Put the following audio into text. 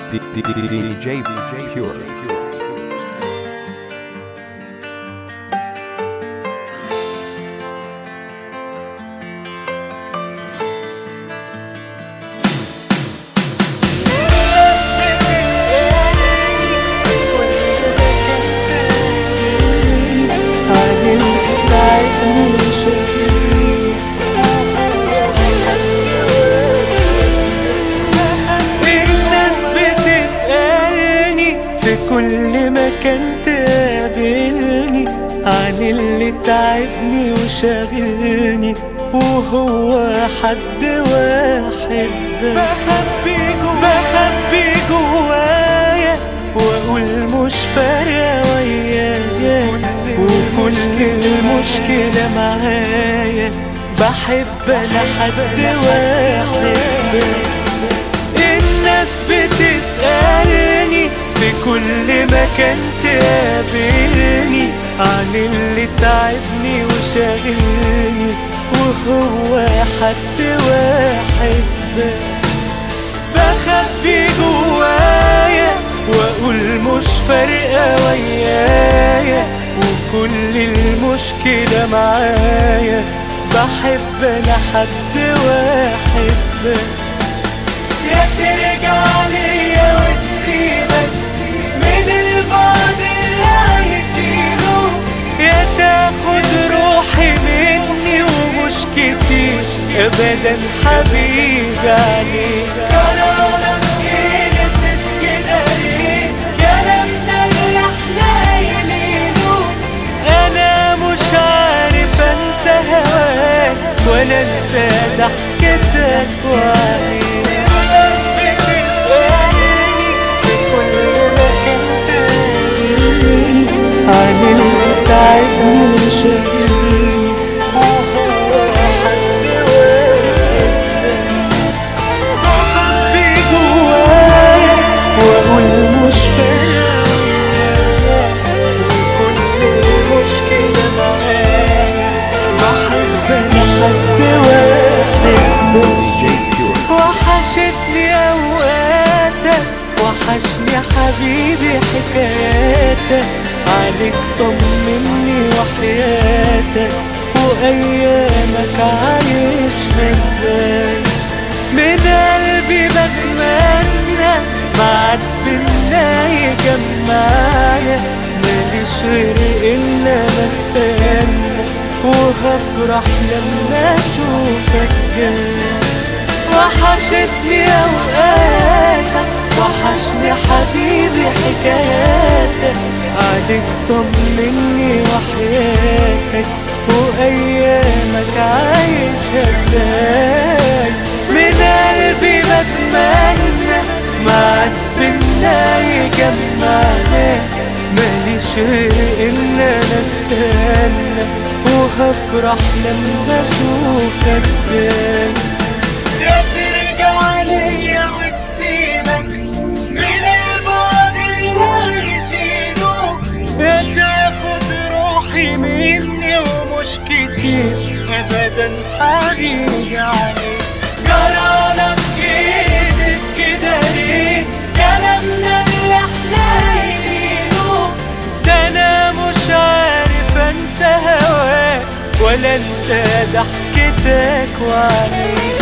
DJ Pure. الناس بتسألني في كل مكان تقابلني عن اللي تعبني وشاغلني وهو حد واحد بس بخبي جوايا بخبي جوايا واقول مش فارقة ويايا وكل المشكلة معايا بحب انا حد واحد بس الناس بتسألني في كل مكان تقابلني عن اللي تعبني وشاغلني وهو حد واحد بس بخبي جوايا واقول مش فارقة ويايا وكل المشكلة معايا بحب انا حد واحد بس يا ترجع ليا وتسيبك من البعد اللي عايشينه يا تاخد روحي مني ومش كتير ابدا حبيبي عليك قرارك ايه نسيت كده ليه كلامنا اللي احنا قايلينه انا مش عارف انسى هواك ولا انسى ضحكتك وعينيك ناس بتسألني في كل مكان تقابلني عن اللي تعبني وشاغلني وهو حد واحد بخبي جوايا واقول مش فارقة وكل المشكلة معايا بحب انا حد واحد بس DJ Pure. وحشتني اوقاتك وحشني حبيبي حكاياتك عليك طمني وحياتك وايامك عايشها ازاي من قلبي بتمنى معاد بينا يجمعنا ماليش غير ان انا استنى وهفرح لما اشوفك جاي وحشتني اوقاتك وحشني حبيبي حكاياتك عليك طمني وحياتك وايامك عايشها ازاي من قلبي بتمنى معاك بينا يجمعنا ماليش غير ان انا استنى وهفرح لما اشوفك تاني يا ترجع ليا وتسيبك من البعد اللي عايشينه يا تاخد روحي مني ومش كتير ابدا حبيبي عليك جرالك كيست كده ليه كلامنا اللي احنا قايلينه ده انا مش عارف انسى هواك ولا انسى ضحكتك وعليك